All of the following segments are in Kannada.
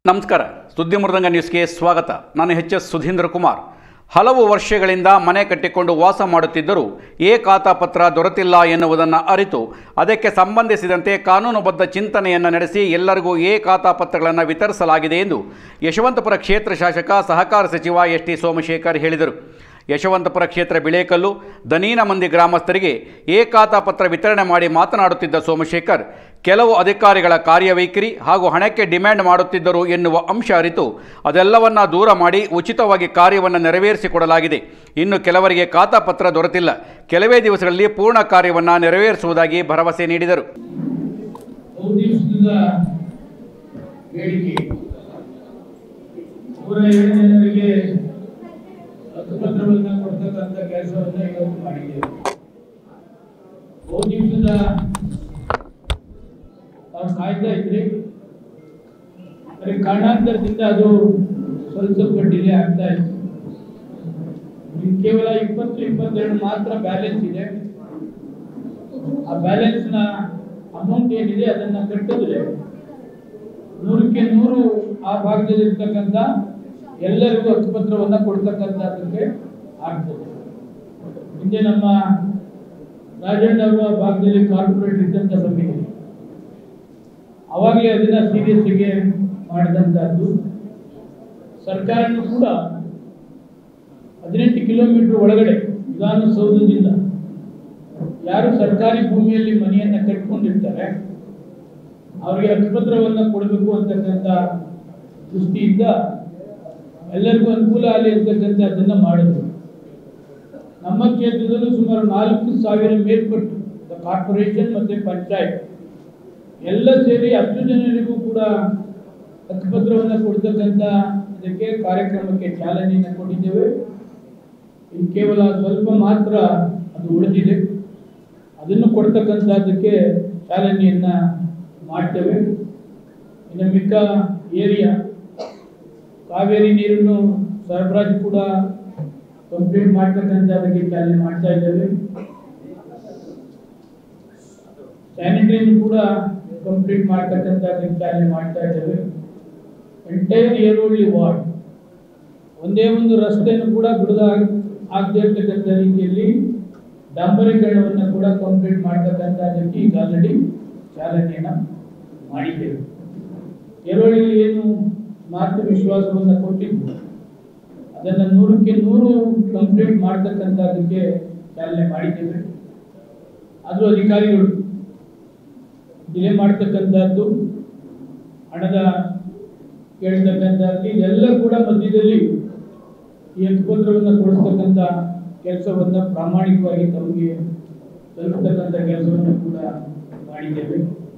ನಮಸ್ಕಾರ ಸುದ್ದಿ ಮೃದಂಗ ನ್ಯೂಸ್ಗೆ ಸ್ವಾಗತ ನಾನು ಎಚ್ ಎಸ್ ಸುಧೀಂದ್ರ ಕುಮಾರ್ ಹಲವು ವರ್ಷಗಳಿಂದ ಮನೆ ಕಟ್ಟಿಕೊಂಡು ವಾಸ ಮಾಡುತ್ತಿದ್ದರೂ ಏ ಖಾತಾಪತ್ರ ದೊರೆತಿಲ್ಲ ಎನ್ನುವುದನ್ನು ಅರಿತು ಅದಕ್ಕೆ ಸಂಬಂಧಿಸಿದಂತೆ ಕಾನೂನುಬದ್ಧ ಚಿಂತನೆಯನ್ನು ನಡೆಸಿ ಎಲ್ಲರಿಗೂ ಏ ಖಾತಾಪತ್ರಗಳನ್ನು ವಿತರಿಸಲಾಗಿದೆ ಎಂದು ಯಶವಂತಪುರ ಕ್ಷೇತ್ರ ಶಾಸಕ ಸಹಕಾರ ಸಚಿವ ಎಸ್ ಟಿ ಸೋಮಶೇಖರ್ ಹೇಳಿದರು ಯಶವಂತಪುರ ಕ್ಷೇತ್ರ ಬಿಳೇಕಲ್ಲು ದನೀನ ಮಂದಿ ಗ್ರಾಮಸ್ಥರಿಗೆ ಏ ಖಾತಾಪತ್ರ ವಿತರಣೆ ಮಾಡಿ ಮಾತನಾಡುತ್ತಿದ್ದ ಸೋಮಶೇಖರ್ ಕೆಲವು ಅಧಿಕಾರಿಗಳ ಕಾರ್ಯವೈಖರಿ ಹಾಗೂ ಹಣಕ್ಕೆ ಡಿಮ್ಯಾಂಡ್ ಮಾಡುತ್ತಿದ್ದರು ಎನ್ನುವ ಅಂಶ ಅರಿತು ಅದೆಲ್ಲವನ್ನ ದೂರ ಮಾಡಿ ಉಚಿತವಾಗಿ ಕಾರ್ಯವನ್ನು ನೆರವೇರಿಸಿಕೊಡಲಾಗಿದೆ ಇನ್ನು ಕೆಲವರಿಗೆ ಖಾತಾಪತ್ರ ದೊರೆತಿಲ್ಲ ಕೆಲವೇ ದಿವಸಗಳಲ್ಲಿ ಪೂರ್ಣ ಕಾರ್ಯವನ್ನು ನೆರವೇರಿಸುವುದಾಗಿ ಭರವಸೆ ನೀಡಿದರು ಮೂರು ದಿವಸದ ಬೇಡಿಕೆ ನೂರ ಏಳು ಜನರಿಗೆ ಹಕ್ಕುಪತ್ರವನ್ನ ಕೊಡ್ತಕ್ಕಂಥ ಕೆಲಸವನ್ನ ಇವತ್ತು ಮಾಡಿದ್ದೇವೆ ಮೂರು ದಿವಸದ ನಾವು ಕಾಯ್ತಾ ಇದ್ರಿ ಆದರೆ ಕಾರಣಾಂತರದಿಂದ ಅದು ಸ್ವಲ್ಪ ಸ್ವಲ್ಪ ಡಿಲೇ ಆಗ್ತಾ ಇತ್ತು ಇನ್ನು ಕೇವಲ ಇಪ್ಪತ್ತು ಇಪ್ಪತ್ತೆರಡು ಮಾತ್ರ ಬ್ಯಾಲೆನ್ಸ್ ಇದೆ ಆ ಬ್ಯಾಲೆನ್ಸ್ ನ ಅಮೌಂಟ್ ಏನಿದೆ ಅದನ್ನ ಕಟ್ಟಿದ್ರೆ ನೂರಕ್ಕೆ ನೂರು ಆ ಭಾಗದಲ್ಲಿ ಇರ್ತಕ್ಕಂಥ ಎಲ್ಲರಿಗೂ ಹಕ್ಕುಪತ್ರವನ್ನ ಕೊಡ್ತಕ್ಕಂಥದ್ದಕ್ಕೆ ಆಗ್ತದೆ ಹಿಂದೆ ನಮ್ಮ ರಾಜಣ್ಣ ಅವರ ಭಾಗದಲ್ಲಿ ಕಾರ್ಪೊರೇಟ್ ಇದ್ದಂಥ ಸಮಿತಿ ಅವಾಗಲೇ ಅದನ್ನ ಸೀರಿಯಸ್ ಗೆ ಮಾಡಿದಂತಹದ್ದು ಸರ್ಕಾರನು ಕೂಡ ಹದಿನೆಂಟು ಕಿಲೋಮೀಟರ್ ಒಳಗಡೆ ವಿಧಾನಸೌಧದಿಂದ ಯಾರು ಸರ್ಕಾರಿ ಭೂಮಿಯಲ್ಲಿ ಮನೆಯನ್ನ ಕಟ್ಕೊಂಡಿರ್ತಾರೆ ಅವರಿಗೆ ಹಕ್ಕುಪತ್ರವನ್ನ ಕೊಡಬೇಕು ಅಂತಕ್ಕಂಥ ದೃಷ್ಟಿಯಿಂದ ಎಲ್ಲರಿಗೂ ಅನುಕೂಲ ಆಗಲಿ ಅಂತಕ್ಕಂಥ ಅದನ್ನ ಮಾಡಿದ್ರು ನಮ್ಮ ಕ್ಷೇತ್ರದಲ್ಲೂ ಸುಮಾರು ನಾಲ್ಕು ಸಾವಿರ ಮೇಲ್ಪಟ್ಟು ಕಾರ್ಪೊರೇಷನ್ ಮತ್ತೆ ಪಂಚಾಯತ್ ಎಲ್ಲ ಸೇರಿ ಅಷ್ಟು ಜನರಿಗೂ ಕೂಡ ಹಕ್ಕುಪತ್ರವನ್ನ ಕೊಡ್ತಕ್ಕಂಥ ಇದಕ್ಕೆ ಕಾರ್ಯಕ್ರಮಕ್ಕೆ ಚಾಲನೆಯನ್ನು ಕೊಟ್ಟಿದ್ದೇವೆ ಇನ್ನು ಕೇವಲ ಸ್ವಲ್ಪ ಮಾತ್ರ ಅದು ಉಳಿದಿದೆ ಅದನ್ನು ಕೊಡ್ತಕ್ಕಂಥದ್ದಕ್ಕೆ ಚಾಲನೆಯನ್ನ ಮಾಡ್ತೇವೆ ಇನ್ನು ಮಿಕ್ಕ ಏರಿಯಾ ಕಾವೇರಿ ನೀರನ್ನು ಸರಬರಾಜು ಕೂಡ ಕಂಪ್ಲೀಟ್ ಮಾಡ್ತಕ್ಕಂಥದ್ದಕ್ಕೆ ಚಾಲನೆ ಮಾಡ್ತಾ ಇದ್ದೇವೆ ಸ್ಯಾನಿಟರಿನು ಕೂಡ ಕಂಪ್ಲೀಟ್ ಮಾಡ್ತಕ್ಕಂಥದ್ದಕ್ಕೆ ಚಾಲನೆ ಮಾಡ್ತಾ ಇದ್ದೇವೆ ಎಂಟೈರ್ ಏರೋಳ್ಳಿ ವಾರ್ಡ್ ಒಂದೇ ಒಂದು ರಸ್ತೆಯನ್ನು ಕೂಡ ಬಿಡದ ಆಗದೇ ಇರ್ತಕ್ಕಂಥ ರೀತಿಯಲ್ಲಿ ಡಾಂಬರೀಕರಣವನ್ನು ಕೂಡ ಕಂಪ್ಲೀಟ್ ಮಾಡ್ತಕ್ಕಂಥದ್ದಕ್ಕೆ ಈಗ ಆಲ್ರೆಡಿ ಚಾಲನೆಯನ್ನ ಮಾಡಿದ್ದೇವೆ ಏರೋಳಿಯಲ್ಲಿ ಏನು ಮಾತು ವಿಶ್ವಾಸವನ್ನು ಕೊಟ್ಟಿದ್ದು ಅದನ್ನ ನೂರಕ್ಕೆ ನೂರು ಕಂಪ್ಲೀಟ್ ಮಾಡ್ತಕ್ಕಂಥದ್ದಕ್ಕೆ ಚಾಲನೆ ಮಾಡಿದ್ದೇವೆ ಆದರೂ ಅಧಿಕಾರಿಗಳು ಡಿಲೇ ಮಾಡ್ತಕ್ಕಂಥದ್ದು ಹಣದ ಕೇಳ್ತಕ್ಕಂಥದ್ದು ಇದೆಲ್ಲ ಕೂಡ ಮಧ್ಯದಲ್ಲಿ ಈ ಹಕ್ಕುಪತ್ರವನ್ನು ಕೊಡಿಸ್ತಕ್ಕಂಥ ಕೆಲಸವನ್ನ ಪ್ರಾಮಾಣಿಕವಾಗಿ ತಮಗೆ ತಲುಪತಕ್ಕಂಥ ಕೆಲಸವನ್ನು ಕೂಡ ಮಾಡಿದ್ದೇವೆ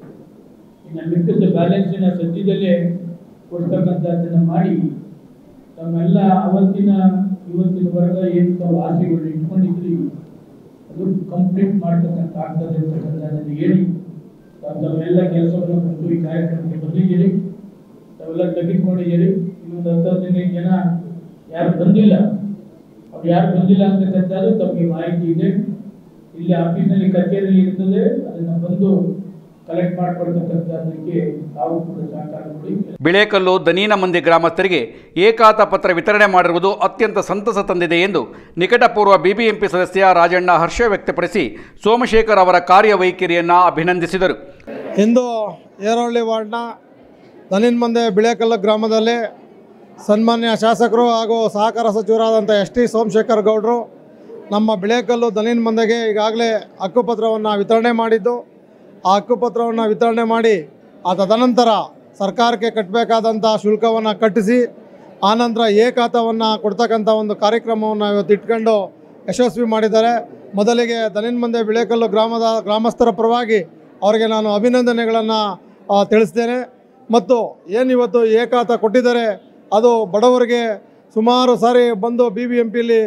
ಇನ್ನು ಮಿಕ್ಕಿದ ಬ್ಯಾಲೆನ್ಸಿನ ಸದ್ಯದಲ್ಲೇ ಕೊಡ್ತಕ್ಕಂಥದ್ದನ್ನು ಮಾಡಿ ತಮ್ಮೆಲ್ಲ ಅವತ್ತಿನ ಇವತ್ತಿನ ವರ್ಗ ಏನು ತಾವು ಆಸೆಗಳನ್ನ ಇಟ್ಕೊಂಡಿದ್ರಿ ಅದು ಕಂಪ್ಲೀಟ್ ಮಾಡ್ತಕ್ಕಂಥ ಆಗ್ತದೆ ಅಂತಕ್ಕಂಥದ್ದನ್ನು ಹೇಳಿ ತಾವು ತಮ್ಮೆಲ್ಲ ಕೆಲಸವನ್ನು ಕೊಟ್ಟು ಈ ಕಾರ್ಯಕ್ರಮಕ್ಕೆ ಬಂದಿದ್ದೀರಿ ತಾವೆಲ್ಲ ತೆಗೆದುಕೊಂಡಿದ್ದೀರಿ ಇನ್ನೊಂದು ಹತ್ತು ಹದಿನೈದು ಜನ ಯಾರು ಬಂದಿಲ್ಲ ಅವ್ರು ಯಾರು ಬಂದಿಲ್ಲ ಅಂತಕ್ಕಂಥದ್ದು ತಮಗೆ ಮಾಹಿತಿ ಇದೆ ಇಲ್ಲಿ ಆಫೀಸ್ನಲ್ಲಿ ಕಚೇರಿಯಲ್ಲಿ ಇರ್ತದೆ ಅದನ್ನ ಬಂದು ಕಲೆಕ್ಟ್ ಮಾಡ್ಕೊಳ್ತಕ್ಕಂಥದ್ದಕ್ಕೆ ತಾವು ಕೂಡ ಸಹಕಾರ ಕೊಡಿ ಬಿಳೇಕಲ್ಲು ದನೀನ ಮಂದಿ ಗ್ರಾಮಸ್ಥರಿಗೆ ಏಕಾತ ಪತ್ರ ವಿತರಣೆ ಮಾಡಿರುವುದು ಅತ್ಯಂತ ಸಂತಸ ತಂದಿದೆ ಎಂದು ನಿಕಟಪೂರ್ವ ಬಿಬಿಎಂಪಿ ಸದಸ್ಯ ರಾಜಣ್ಣ ಹರ್ಷ ವ್ಯಕ್ತಪಡಿಸಿ ಸೋಮಶೇಖರ್ ಅವರ ಕಾರ್ಯವೈಖರಿಯನ್ನು ಅಭಿನಂದಿಸಿದರು ಇಂದು ಏರೋಳ್ಳಿ ವಾರ್ಡ್ನ ದನಿನ್ ಮಂದೆ ಬಿಳೇಕಲ್ಲ ಗ್ರಾಮದಲ್ಲಿ ಸನ್ಮಾನ್ಯ ಶಾಸಕರು ಹಾಗೂ ಸಹಕಾರ ಸಚಿವರಾದಂಥ ಎಸ್ ಟಿ ಸೋಮಶೇಖರ್ ಗೌಡರು ನಮ್ಮ ಬಿಳೇಕಲ್ಲು ದನಿನ್ ಮಂದೆಗೆ ಈಗಾಗಲೇ ಹಕ್ಕುಪತ್ರವನ್ನು ವಿತರಣೆ ಮಾಡಿದ್ದು ಆ ಹಕ್ಕುಪತ್ರವನ್ನು ವಿತರಣೆ ಮಾಡಿ ಆ ತದನಂತರ ಸರ್ಕಾರಕ್ಕೆ ಕಟ್ಟಬೇಕಾದಂಥ ಶುಲ್ಕವನ್ನು ಕಟ್ಟಿಸಿ ಆನಂತರ ಏ ಖಾತವನ್ನು ಕೊಡ್ತಕ್ಕಂಥ ಒಂದು ಕಾರ್ಯಕ್ರಮವನ್ನು ಇವತ್ತು ಇಟ್ಕೊಂಡು ಯಶಸ್ವಿ ಮಾಡಿದ್ದಾರೆ ಮೊದಲಿಗೆ ದನಿನ್ ಮಂದೆ ಬಿಳೇಕಲ್ಲು ಗ್ರಾಮದ ಗ್ರಾಮಸ್ಥರ ಪರವಾಗಿ ಅವರಿಗೆ ನಾನು ಅಭಿನಂದನೆಗಳನ್ನು ತಿಳಿಸ್ತೇನೆ ಮತ್ತು ಏನಿವತ್ತು ಏಕಾತ ಕೊಟ್ಟಿದ್ದಾರೆ ಅದು ಬಡವರಿಗೆ ಸುಮಾರು ಸಾರಿ ಬಂದು ಬಿ ಬಿ ಎಂ ಪಿಲಿ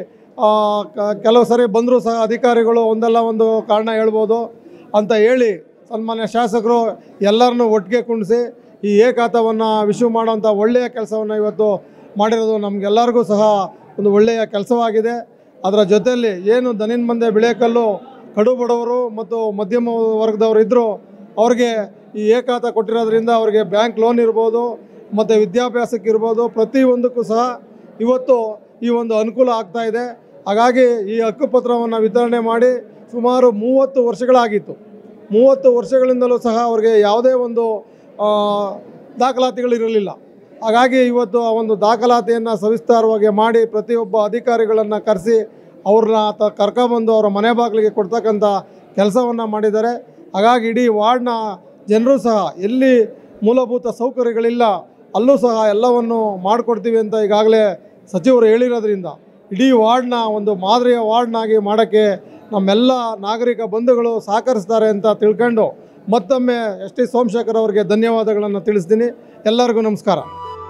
ಕೆಲವು ಸಾರಿ ಬಂದರೂ ಸಹ ಅಧಿಕಾರಿಗಳು ಒಂದಲ್ಲ ಒಂದು ಕಾರಣ ಹೇಳ್ಬೋದು ಅಂತ ಹೇಳಿ ಸನ್ಮಾನ್ಯ ಶಾಸಕರು ಎಲ್ಲರನ್ನೂ ಒಟ್ಟಿಗೆ ಕುಣಿಸಿ ಈ ಏಕಾತವನ್ನು ವಿಶು ಮಾಡುವಂಥ ಒಳ್ಳೆಯ ಕೆಲಸವನ್ನು ಇವತ್ತು ಮಾಡಿರೋದು ನಮಗೆಲ್ಲರಿಗೂ ಸಹ ಒಂದು ಒಳ್ಳೆಯ ಕೆಲಸವಾಗಿದೆ ಅದರ ಜೊತೆಯಲ್ಲಿ ಏನು ದನಿನ್ ಮಂದೆ ಬಿಳೇಕಲ್ಲು ಕಡು ಬಡವರು ಮತ್ತು ಮಧ್ಯಮ ವರ್ಗದವರು ಇದ್ದರು ಅವ್ರಿಗೆ ಈ ಏಕಾತ ಕೊಟ್ಟಿರೋದ್ರಿಂದ ಅವ್ರಿಗೆ ಬ್ಯಾಂಕ್ ಲೋನ್ ಇರ್ಬೋದು ಮತ್ತು ವಿದ್ಯಾಭ್ಯಾಸಕ್ಕಿರ್ಬೋದು ಪ್ರತಿಯೊಂದಕ್ಕೂ ಸಹ ಇವತ್ತು ಈ ಒಂದು ಅನುಕೂಲ ಆಗ್ತಾ ಇದೆ ಹಾಗಾಗಿ ಈ ಹಕ್ಕುಪತ್ರವನ್ನು ವಿತರಣೆ ಮಾಡಿ ಸುಮಾರು ಮೂವತ್ತು ವರ್ಷಗಳಾಗಿತ್ತು ಮೂವತ್ತು ವರ್ಷಗಳಿಂದಲೂ ಸಹ ಅವರಿಗೆ ಯಾವುದೇ ಒಂದು ಆ, ದಾಖಲಾತಿಗಳಿರಲಿಲ್ಲ ಹಾಗಾಗಿ ಇವತ್ತು ಆ ಒಂದು ದಾಖಲಾತಿಯನ್ನು ಸವಿಸ್ತಾರವಾಗಿ ಮಾಡಿ ಪ್ರತಿಯೊಬ್ಬ ಅಧಿಕಾರಿಗಳನ್ನು ಕರೆಸಿ ಅವ್ರನ್ನ ತ ಕರ್ಕೊಬಂದು ಅವರ ಮನೆ ಬಾಗಿಲಿಗೆ ಕೊಡ್ತಕ್ಕಂಥ ಕೆಲಸವನ್ನು ಮಾಡಿದ್ದಾರೆ ಹಾಗಾಗಿ ಇಡೀ ವಾರ್ಡ್ನ ಜನರು ಸಹ ಎಲ್ಲಿ ಮೂಲಭೂತ ಸೌಕರ್ಯಗಳಿಲ್ಲ ಅಲ್ಲೂ ಸಹ ಎಲ್ಲವನ್ನು ಮಾಡಿಕೊಡ್ತೀವಿ ಅಂತ ಈಗಾಗಲೇ ಸಚಿವರು ಹೇಳಿರೋದ್ರಿಂದ ಇಡೀ ವಾರ್ಡ್ನ ಒಂದು ಮಾದರಿಯ ವಾರ್ಡ್ನಾಗಿ ಮಾಡೋಕ್ಕೆ ನಮ್ಮೆಲ್ಲ ನಾಗರಿಕ ಬಂಧುಗಳು ಸಹಕರಿಸ್ತಾರೆ ಅಂತ ತಿಳ್ಕೊಂಡು ಮತ್ತೊಮ್ಮೆ ಎಸ್ ಟಿ ಸೋಮಶೇಖರ್ ಅವರಿಗೆ ಧನ್ಯವಾದಗಳನ್ನು ತಿಳಿಸ್ತೀನಿ ಎಲ್ಲರಿಗೂ ನಮಸ್ಕಾರ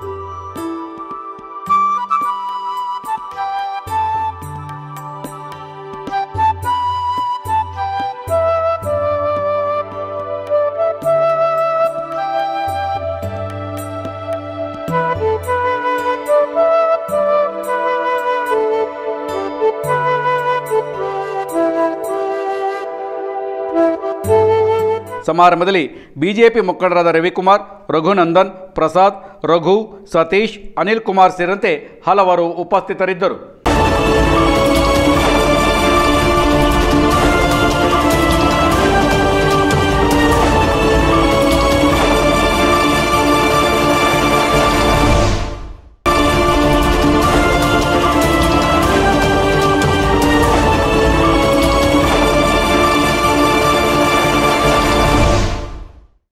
ಸಮಾರಂಭದಲ್ಲಿ ಬಿಜೆಪಿ ಮುಖಂಡರಾದ ರವಿಕುಮಾರ್ ರಘುನಂದನ್ ಪ್ರಸಾದ್ ರಘು ಸತೀಶ್ ಅನಿಲ್ ಕುಮಾರ್ ಸೇರಿದಂತೆ ಹಲವರು ಉಪಸ್ಥಿತರಿದ್ದರು